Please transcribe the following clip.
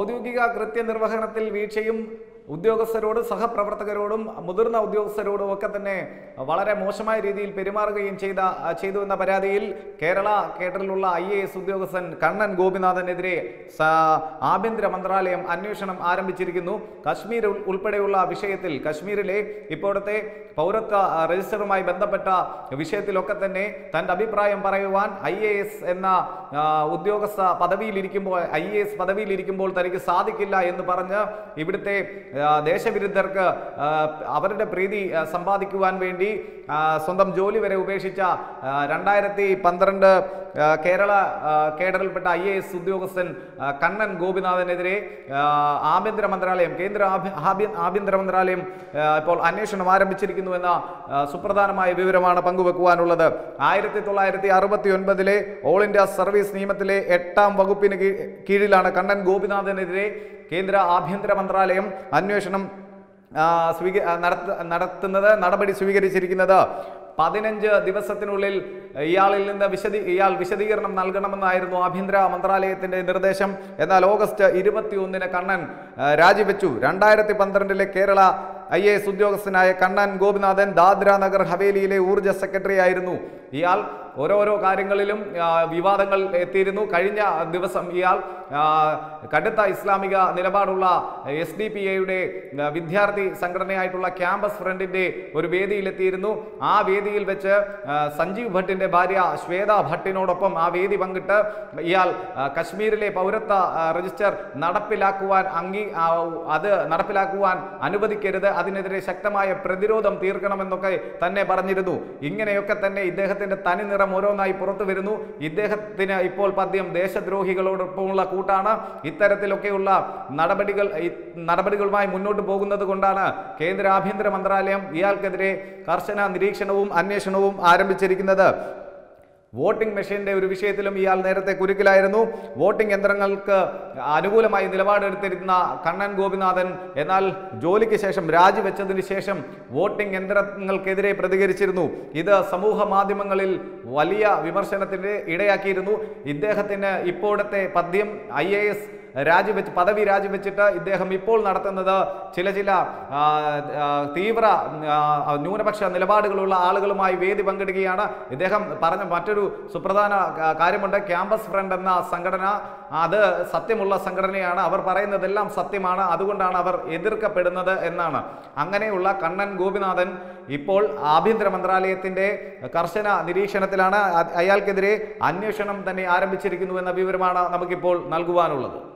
ഔദ്യോഗിക കൃത്യനിർവഹണത്തിൽ വീഴ്ചയും ഉദ്യോഗസ്ഥരോട് സഹപ്രവർത്തകരോടും മുതിർന്ന ഉദ്യോഗസ്ഥരോടും ഒക്കെ തന്നെ വളരെ മോശമായ രീതിയിൽ പെരുമാറുകയും ചെയ്ത ചെയ്തു എന്ന പരാതിയിൽ കേരള കേഡറിലുള്ള ഐ എ എസ് ഉദ്യോഗസ്ഥൻ കണ്ണൻ ഗോപിനാഥനെതിരെ സ- ആഭ്യന്തര മന്ത്രാലയം അന്വേഷണം ആരംഭിച്ചിരിക്കുന്നു കശ്മീർ ഉൾ- ഉൾപ്പെടെയുള്ള വിഷയത്തിൽ കശ്മീരിലെ ഇപ്പോഴത്തെ പൗരത്വ ആ, രജിസ്റ്ററുമായി ബന്ധപ്പെട്ട വിഷയത്തിലൊക്കെ തന്നെ തൻ്റെ അഭിപ്രായം പറയുവാൻ ഐ എ എസ് എന്ന ആ, ഉദ്യോഗസ്ഥ പദവിയിലിരിക്കുമ്പോൾ ഐ എ എസ് പദവിയിലിരിക്കുമ്പോൾ തനിക്ക് സാധിക്കില്ല എന്ന് പറഞ്ഞ് ഇവിടുത്തെ ആ, ദേശവിരുദ്ധർക്ക് ആ, അവരുടെ പ്രീതി ആ, സമ്പാദിക്കുവാൻ വേണ്ടി ആ, സ്വന്തം ജോലി വരെ ഉപേക്ഷിച്ച ആ, രണ്ടായിരത്തി പന്ത്രണ്ട് ആ, കേരള ആ, കേഡറിൽപ്പെട്ട ഐ എ എസ് ഉദ്യോഗസ്ഥൻ ആ, കണ്ണൻ ഗോപിനാഥനെതിരെ ആ, ആഭ്യന്തര മന്ത്രാലയം കേന്ദ്ര ആഭ്യ- ആഭ്യ- ആഭ്യന്തര മന്ത്രാലയം ആ, ഇപ്പോൾ അന്വേഷണം ആരംഭിച്ചിരിക്കുന്നു എന്ന ആ, സുപ്രധാനമായ വിവരമാണ് പങ്കുവെക്കുവാനുള്ളത് ആയിരത്തി തൊള്ളായിരത്തി അറുപത്തി ഒൻപതിലെ ഓൾ ഇന്ത്യ സർവീസ് നിയമത്തിലെ എട്ടാം വകുപ്പിന് കീ- കീഴിലാണ് കണ്ണൻ ഗോപിനാഥനെതിരെ കേന്ദ്ര ആഭ്യന്തര മന്ത്രാലയം അന്വേഷണം ആ, സ്വീക ആ, നടത്ത നടത്തുന്നത് നടപടി സ്വീകരിച്ചിരിക്കുന്നത് പതിനഞ്ച് ദിവസത്തിനുള്ളിൽ ഇയാളിൽ നിന്ന് വിശദീ ഇയാൾ വിശദീകരണം നൽകണമെന്നായിരുന്നു ആഭ്യന്തര മന്ത്രാലയത്തിന്റെ നിർദ്ദേശം എന്നാൽ ഓഗസ്റ്റ് ഇരുപത്തി ഒന്നിന് കണ്ണൻ ആ, രാജിവെച്ചു രണ്ടായിരത്തി പന്ത്രണ്ടിലെ കേരള ഐ എ എസ് ഉദ്യോഗസ്ഥനായ കണ്ണൻ ഗോപിനാഥൻ ദാദ്ര നഗർ ഹവേലിയിലെ ഊർജ്ജ സെക്രട്ടറി ആയിരുന്നു ഇയാൾ ഓരോരോ കാര്യങ്ങളിലും ആ, വിവാദങ്ങൾ എത്തിയിരുന്നു കഴിഞ്ഞ ദിവസം ഇയാൾ ആ, കടുത്ത ഇസ്ലാമിക നിലപാടുള്ള എസ് ഡി പി എയുടെ വിദ്യാർത്ഥി സംഘടനയായിട്ടുള്ള ക്യാമ്പസ് ഫ്രണ്ടിന്റെ ഒരു വേദിയിലെത്തിയിരുന്നു ആ വേദിയിൽ വെച്ച് ആ, സഞ്ജീവ് ഭട്ടിന്റെ ഭാര്യ ശ്വേത ഭട്ടിനോടൊപ്പം ആ വേദി പങ്കിട്ട് ഇയാൾ ആ, കശ്മീരിലെ പൗരത്വ ആ, രജിസ്റ്റർ നടപ്പിലാക്കുവാൻ അംഗീ ആ, അത് നടപ്പിലാക്കുവാൻ അനുവദിക്കരുത് അതിനെതിരെ ശക്തമായ പ്രതിരോധം തീർക്കണമെന്നൊക്കെ തന്നെ പറഞ്ഞിരുന്നു ഇങ്ങനെയൊക്കെ തന്നെ ഇദ്ദേഹത്തിന്റെ തനിനിറം ഓരോന്നായി പുറത്തു വരുന്നു ഇദ്ദേഹത്തിന് ഇപ്പോൾ പദ്യം ദേശദ്രോഹികളോടൊപ്പമുള്ള കൂട്ടാണ് ഇത്തരത്തിലൊക്കെയുള്ള നടപടികൾ ഈ നടപടികളുമായി മുന്നോട്ട് പോകുന്നത് കൊണ്ടാണ് കേന്ദ്ര ആഭ്യന്തര മന്ത്രാലയം ഇയാൾക്കെതിരെ കർശന നിരീക്ഷണവും അന്വേഷണവും ആരംഭിച്ചിരിക്കുന്നത് വോട്ടിംഗ് മെഷീന്റെ ഒരു വിഷയത്തിലും ഇയാൾ നേരത്തെ കുരുക്കിലായിരുന്നു വോട്ടിംഗ് യന്ത്രങ്ങൾക്ക് അനുകൂലമായി നിലപാടെടുത്തിരുന്ന കണ്ണൻ ഗോപിനാഥൻ എന്നാൽ ജോലിക്ക് ശേഷം രാജിവെച്ചതിന് ശേഷം വോട്ടിംഗ് യന്ത്രങ്ങൾക്കെതിരെ പ്രതികരിച്ചിരുന്നു ഇത് സമൂഹ മാധ്യമങ്ങളിൽ വലിയ വിമർശനത്തിന് ഇടയാക്കിയിരുന്നു ഇദ്ദേഹത്തിന് ഇപ്പോഴത്തെ പദ്യം ഐ എ എസ് രാജിവെച്ച് പദവി രാജിവെച്ചിട്ട് ഇദ്ദേഹം ഇപ്പോൾ നടത്തുന്നത് ചില ചില ആ, ആ, തീവ്ര ആ, ന്യൂനപക്ഷ നിലപാടുകളുള്ള ആളുകളുമായി വേദി പങ്കിടുകയാണ് ഇദ്ദേഹം പറഞ്ഞ മറ്റൊരു സുപ്രധാന ആ, കാര്യമുണ്ട് ക്യാമ്പസ് ഫ്രണ്ട് എന്ന സംഘടന അത് സത്യമുള്ള സംഘടനയാണ് അവർ പറയുന്നതെല്ലാം സത്യമാണ് അതുകൊണ്ടാണ് അവർ എതിർക്കപ്പെടുന്നത് എന്നാണ് അങ്ങനെയുള്ള കണ്ണൻ ഗോപിനാഥൻ ഇപ്പോൾ ആഭ്യന്തര മന്ത്രാലയത്തിന്റെ കർശന നിരീക്ഷണത്തിലാണ് അ- അയാൾക്കെതിരെ അന്വേഷണം തന്നെ ആരംഭിച്ചിരിക്കുന്നു എന്ന വിവരമാണ് നമുക്കിപ്പോൾ നൽകുവാനുള്ളത്